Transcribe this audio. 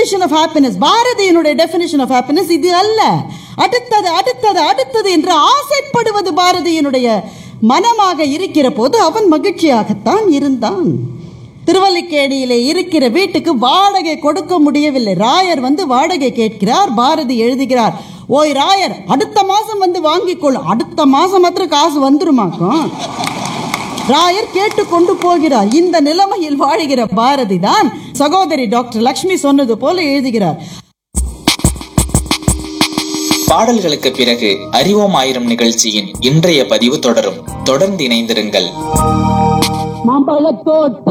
definition of happiness பாரதியினுடைய definition of happiness இது அல்ல அடுத்தது அடுத்தது அடுத்தது என்று ஆசைப்படுவது பாரதியினுடைய மனமாக இருக்கிற போது அவன் மகிழ்ச்சியாகத்தான் இருந்தான் திருவல்லிக்கேணியிலே இருக்கிற வீட்டுக்கு வாடகை கொடுக்க முடியவில்லை ராயர் வந்து வாடகை கேட்கிறார் பாரதி எழுதுகிறார் ஓய் ராயர் அடுத்த மாசம் வந்து வாங்கிக்கொள் அடுத்த மாசம் மாத்திரம் காசு வந்துருமாக்கும் ராயர் கேட்டு கொண்டு போகிறார் இந்த நிலைமையில் வாழ்கிற பாரதி தான் சகோதரி டாக்டர் லக்ஷ்மி சொன்னது போல எழுதுகிறார் பாடல்களுக்கு பிறகு அறிவோம் ஆயிரம் நிகழ்ச்சியின் இன்றைய பதிவு தொடரும் தொடர்ந்து இணைந்திருங்கள் மாம்பழத்தோட்ட